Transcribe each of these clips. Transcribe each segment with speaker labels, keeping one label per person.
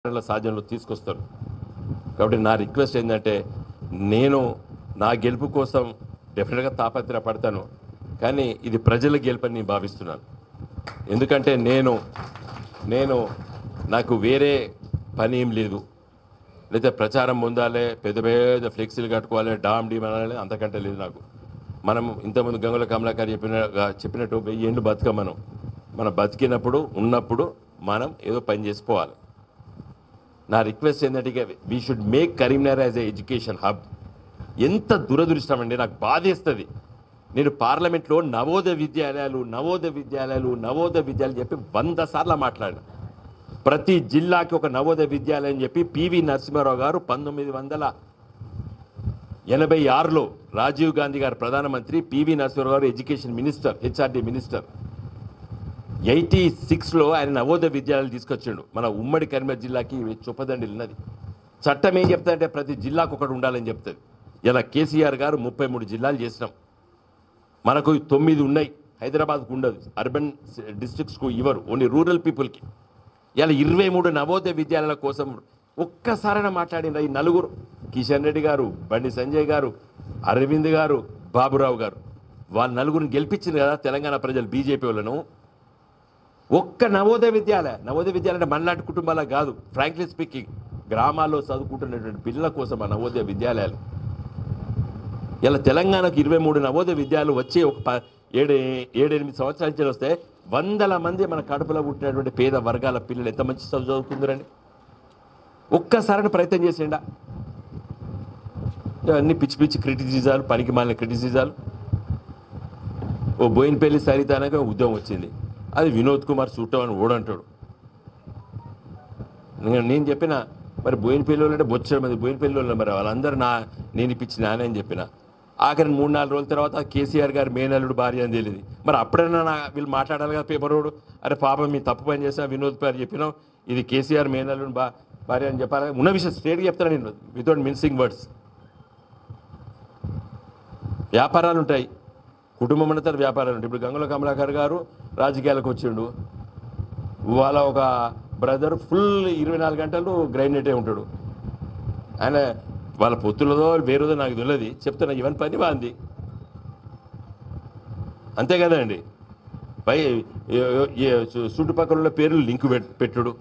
Speaker 1: గంటల సాధ్యంలో తీసుకొస్తారు కాబట్టి నా రిక్వెస్ట్ ఏంటంటే నేను నా గెలుపు కోసం డెఫినెట్గా తాపత్రయపడతాను కానీ ఇది ప్రజల గెలుపని నేను భావిస్తున్నాను ఎందుకంటే నేను నేను నాకు వేరే పని ఏం లేదు లేదా ప్రచారం పొందాలి పెద్ద పెద్ద ఫ్లెక్సీలు కట్టుకోవాలి డామ్ డీమ్ అనాలి అంతకంటే లేదు నాకు మనం ఇంతకుముందు గంగుల కమలాకర్ చెప్పిన చెప్పినట్టు వెయ్యి ఏళ్ళు బతక మనం మనం బతికినప్పుడు ఉన్నప్పుడు మనం ఏదో పని చేసుకోవాలి నా రిక్వెస్ట్ ఏంటంటే we should make Karimnagar as a education hub ఎంత దురదృష్టం అండి నాకు బాధేస్తుంది నేను పార్లమెంట్లో నవోదయ విద్యాలయాలు నవోదయ విద్యాలయాలు నవోదయ విద్యాలయాలు చెప్పి వంద సార్లు మాట్లాడిన ప్రతి జిల్లాకి ఒక నవోదయ విద్యాలయం చెప్పి పివి నరసింహారావు గారు పంతొమ్మిది వందల ఎనభై ఆరులో రాజీవ్ గాంధీ గారు ప్రధానమంత్రి పివి నరసింహారావు గారు education minister HRD minister eighty సిక్స్లో ఆయన నవోదయ విద్యాలయాలు తీసుకొచ్చిండు మన ఉమ్మడి కరీంనగర్ జిల్లాకి చొప్పదండి ఉన్నది చట్టం ఏం చెప్తాదంటే ప్రతి జిల్లాకు ఒకటి ఉండాలని చెప్తుంది ఇలా కేసీఆర్ గారు ముప్పై మూడు జిల్లాలు చేసినాం మనకు తొమ్మిది ఉన్నాయి హైదరాబాద్కు ఉండదు అర్బన్ డిస్ట్రిక్ట్స్కు ఇవ్వరు ఓన్లీ రూరల్ పీపుల్కి ఇలా ఇరవై మూడు నవోదయ విద్యాలయాల కోసం ఒక్కసారైనా మాట్లాడిన ఈ నలుగురు కిషన్ రెడ్డి గారు బండి సంజయ్ గారు అరవింద్ గారు బాబురావు గారు వాళ్ళ నలుగురిని గెలిపించింది కదా తెలంగాణ ప్రజలు బీజేపీ వాళ్ళను ఒక్క నవోదయ విద్యాలయ నవోదయ విద్యాలయ అంటే మనలాంటి కుటుంబాల కాదు ఫ్రాంక్లీ స్పీకింగ్ గ్రామాల్లో చదువుకుంటున్నటువంటి పిల్లల కోసం ఆ నవోదయ విద్యాలయాలు ఇలా తెలంగాణకు ఇరవై మూడు నవోదయ విద్యాలయాలు వచ్చి ఒక ప ఏడు ఏడెనిమిది సంవత్సరాల నుంచి వస్తే వందల మంది మన కడుపులో పుట్టినటువంటి పేద వర్గాల పిల్లలు ఎంత మంచి చదువు చదువుకుందరండి ఒక్కసారి ప్రయత్నం చేసిండా అన్ని పిచ్చి పిచ్చి క్రిటిసిజాలు పనికి మాలిన క్రిటిసిజాలు ఓ బోయినపల్లి సరిత అనగా ఉద్యమం వచ్చింది అది వినోద్ కుమార్ చుట్టం అని ఓడంటాడు నేను నేను చెప్పిన మరి బోయినపల్లి వాళ్ళు అంటే బొచ్చడు మంది బోయినపల్లి వాళ్ళు మరి వాళ్ళందరూ నా నేను ఇప్పించిన నానే అని చెప్పిన ఆఖరి మూడు నాలుగు రోజుల తర్వాత కేసీఆర్ గారు మేనల్లుడు భార్య అని తెలియదు మరి అప్పుడైనా నా వీళ్ళు మాట్లాడాలి కదా పేపర్ రోడ్ అరే పాపం మీ తప్పు పని చేసిన వినోద్ గారు చెప్పినాం ఇది కేసీఆర్ మేనల్లుడు బా భార్య అని చెప్పాలి ఉన్న విషయం స్ట్రేట్గా చెప్తాను నేను వితౌట్ మిన్సింగ్ వర్డ్స్ వ్యాపారాలు ఉంటాయి కుటుంబం అంతా వ్యాపారాలు ఉంటాయి ఇప్పుడు గంగుల కమలాకర్ గారు రాజకీయాలకు వచ్చిండు వాళ్ళ ఒక బ్రదర్ ఫుల్ ఇరవై నాలుగు గంటలు గ్రైండెటే ఉంటాడు ఆయన వాళ్ళ పొత్తులదో వేరేదో నాకు తెలియదు చెప్తున్నా ఇవన్నీ పని బాగుంది అంతే కదండి పై ఏ- ఏ- చు- చుట్టుపక్కల ఉన్న పేర్లు లింక్ పెట్- పెట్టుడు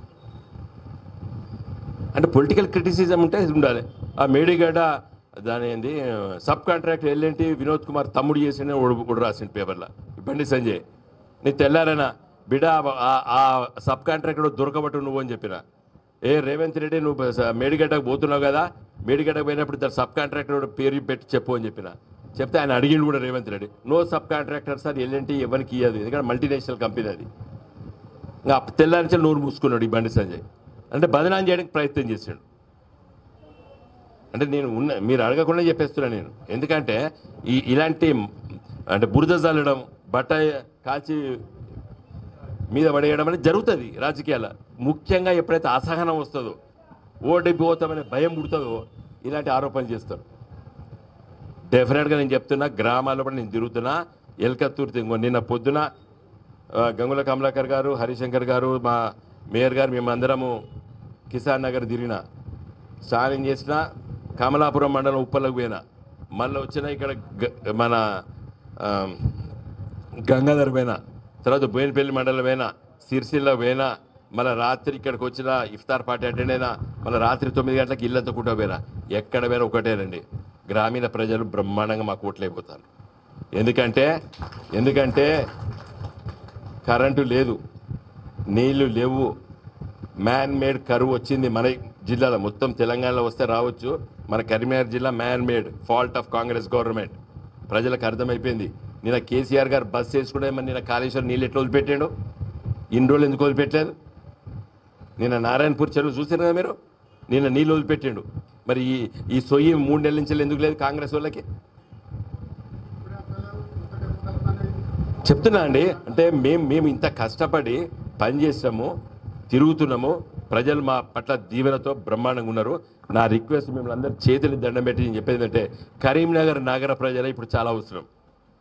Speaker 1: అంటే పొలిటికల్ క్రిటిసిజం ఉంటే ఇది ఉండాలి ఆ మేడిగడ్డ దాని ఏంది sub contract LNT Vinod Kumar తమ్ముడు చేసిన ఒకడు రాసిన పేపర్లో బండి సంజయ్ నీ తెల్లారనా బిడ ఆ- ఆ సబ్ కాంట్రాక్టర్ దొరకబట్టు నువ్వు అని చెప్పిన ఏ రేవంత్ రెడ్డి నువ్వు స- మేడిగడ్డకు పోతున్నావు కదా మేడిగడ్డకు పోయినప్పుడు ఇద్దరు సబ్ కాంట్రాక్టర్ పేరు పెట్టి చెప్పు అని చెప్పిన చెప్తే ఆయన అడిగిండు కూడా Revanth Reddy no sub contractor sir LNT ఎవరికి ఇవ్వదు ఎందుకంటే మల్టీనేషనల్ కంపెనీ అది ఇంకా అప్ప- తెల్లారి నుంచి నోరు మూసుకున్నాడు ఈ బండి సంజయ్ అంటే బదనాం చేయడానికి ప్రయత్నం చేశాడు అంటే నేను ఉన్న మీరు అడగకుండా చెప్పేస్తున్నా నేను ఎందుకంటే ఈ ఇలాంటి అంటే బురద చల్లడం బట్ట కాల్చి మీద పడేయడం అనేది జరుగుతుంది రాజకీయాల ముఖ్యంగా ఎప్పుడైతే అసహనం వస్తుందో ఓడిపోతామనే భయం పుడుతుందో ఇలాంటి ఆరోపణలు చేస్తారు డెఫినెట్గా నేను చెప్తున్నా గ్రామాల్లో కూడా నేను తిరుగుతున్నా ఎల్కత్తూరు తింగో నిన్న పొద్దున ఆ, గంగుల కమలాకర్ గారు హరిశంకర్ గారు మా మేయర్ గారు మేమందరము కిసాన్ నగర్ తిరిగిన స్నానం చేసిన కమలాపురం మండలం ఉప్పలకు పోయినా మళ్ళీ వచ్చిన ఇక్కడ గ- మన ఆ, గంగాధర్ పోయినా తర్వాత బోయినపల్లి మండలం పోయినా సిరిసిల్ల పోయినా మళ్ళీ రాత్రి ఇక్కడికి వచ్చిన ఇఫ్తార్ పార్టీ అటెండ్ అయినా మళ్ళీ రాత్రి తొమ్మిది గంటలకు ఇల్లంతా కూడా పోయినా ఎక్కడ పోయినా ఒకటేనండి గ్రామీణ ప్రజలు బ్రహ్మాండంగా మాకు ఓట్లైపోతారు ఎందుకంటే ఎందుకంటే కరెంటు లేదు నీళ్లు లేవు మ్యాన్ మేడ్ కరువు వచ్చింది మన జిల్లాలో మొత్తం తెలంగాణలో వస్తే రావచ్చు మన కరీంనగర్ జిల్లా man made fault of Congress government ప్రజలకు అర్థమైపోయింది నిన్న కేసీఆర్ గారు బస్ చేసుకుంటే మరి నిన్న కాళేశ్వరం నీళ్ళు ఎట్లా వదిలిపెట్టాడు ఇన్ని రోజులు ఎందుకు వదిలిపెట్టలేదు నిన్న నారాయణపూర్ చెరువు చూసారు కదా మీరు నిన్న నీళ్ళు వదిలిపెట్టిండు మరి ఈ ఈ సొయ్యి మూడు నెలల నుంచి ఎందుకు లేదు కాంగ్రెస్ వాళ్ళకి చెప్తున్నా అండి అంటే మేము మేము ఇంత కష్టపడి పని చేస్తాము తిరుగుతున్నాము ప్రజలు మా పట్ల దీవెనతో బ్రహ్మాండంగా ఉన్నారు నా రిక్వెస్ట్ మిమ్మల్ని అందరూ చేతులు దండం పెట్టి నేను చెప్పేది ఏంటంటే కరీంనగర్ నగర ప్రజలు ఇప్పుడు చాలా అవసరం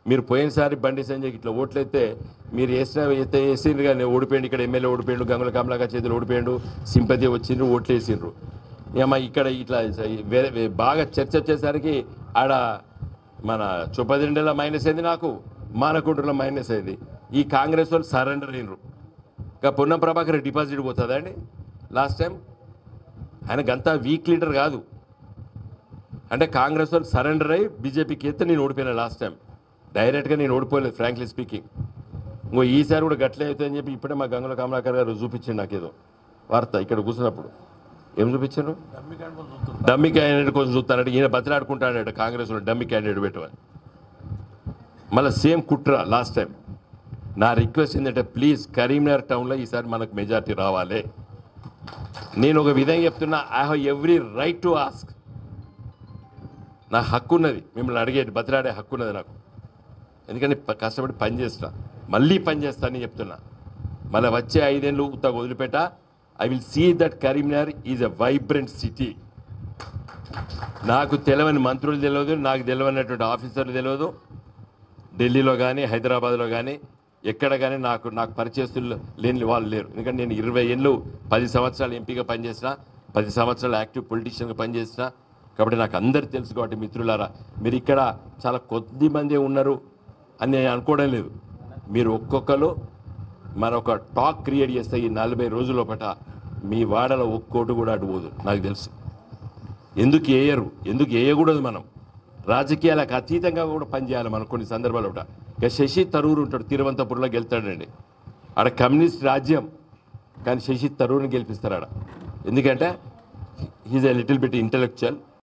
Speaker 1: మీరు పోయినసారి బండి సంజయ్కి ఇట్లా ఓట్లయితే మీరు వేసిన అయితే వేసిండ్రు కానీ ఓడిపోయిండు ఇక్కడ ఎమ్మెల్యే ఓడిపోయిండు గంగుల కమలాక చేతులు ఓడిపోయిండు సింపతి వచ్చిండ్రు ఓట్లు వేసిండ్రు ఏమో ఇక్కడ ఇట్లా వేరే వే- బాగా చర్చ వచ్చేసరికి ఆడ మన చుప్పదిండలో మైనస్ అయింది నాకు మానకుంటలో మైనస్ అయింది ఈ కాంగ్రెస్ వాళ్ళు సరెండర్ అయినరు ఇంకా పొన్నం ప్రభాకర్ డిపాజిట్ పోతుందా అండి లాస్ట్ టైం ఆయనకు అంతా వీక్ లీడర్ కాదు అంటే కాంగ్రెస్ వాళ్ళు సరెండర్ అయ్యి బీజేపీకి ఎత్తే నేను ఓడిపోయినా లాస్ట్ టైం డైరెక్ట్గా నేను ఓడిపోలేదు ఫ్రాంక్లీ స్పీకింగ్ ఇంకో ఈసారి కూడా గట్లే అవుతుందని చెప్పి ఇప్పుడే మా గంగుల కమలాకర్ గారు చూపించిండు నాకేదో వార్త ఇక్కడ కూర్చున్నప్పుడు ఏం చూపించారు డమ్మి క్యాండిడేట్ కోసం చూస్తానంటే ఈయన బతిలాడుకుంటాడట కాంగ్రెస్ లో డమ్మి క్యాండిడేట్ పెట్టమని మళ్ళీ సేమ్ కుట్ర లాస్ట్ టైం నా రిక్వెస్ట్ ఏంటంటే ప్లీజ్ కరీంనగర్ టౌన్లో ఈసారి మనకు మెజార్టీ రావాలి నేను ఒక విధంగా చెప్తున్నా I have every right to ask నా హక్కు ఉన్నది మిమ్మల్ని అడిగేది బతిలాడే హక్కు ఉన్నది నాకు ఎందుకంటే ప- కష్టపడి పని చేస్తా మళ్ళీ పని చేస్తానని చెప్తున్నా మళ్ళీ వచ్చే ఐదేళ్ళు ఉత్త వదిలిపెట్ట I will see that Karimnagar is a vibrant city నాకు తెలియని మంత్రులు తెలియదు నాకు తెలియనటువంటి ఆఫీసర్లు తెలియదు ఢిల్లీలో కానీ హైదరాబాద్లో కానీ ఎక్కడ కానీ నాకు నాకు పరిచయస్తులు లేని వాళ్ళు లేరు ఎందుకంటే నేను ఇరవై ఏళ్ళు పది సంవత్సరాలు ఎంపీగా పనిచేసిన పది సంవత్సరాలు యాక్టివ్ పొలిటీషియన్గా పనిచేసిన కాబట్టి నాకు అందరు తెలుసు కాబట్టి మిత్రులారా మీరు ఇక్కడ చాలా కొద్ది మంది ఉన్నారు అని నేను అనుకోవడం లేదు మీరు ఒక్కొక్కరు మరొక టాక్ క్రియేట్ చేస్తే ఈ నలభై రోజుల పట మీ వాడలో ఒక్కోటి కూడా అటు పోదు నాకు తెలుసు ఎందుకు వేయరు ఎందుకు వేయకూడదు మనం రాజకీయాలకు అతీతంగా కూడా పనిచేయాలి మనం కొన్ని సందర్భాలు కూడా ఇక శశి తరూరు ఉంటాడు తిరువంతపురంలో గెలుతాడండి ఆడ కమ్యూనిస్ట్ రాజ్యం కానీ శశి తరూరుని గెలిపిస్తారు ఆడ ఎందుకంటే he's a little bit intellectual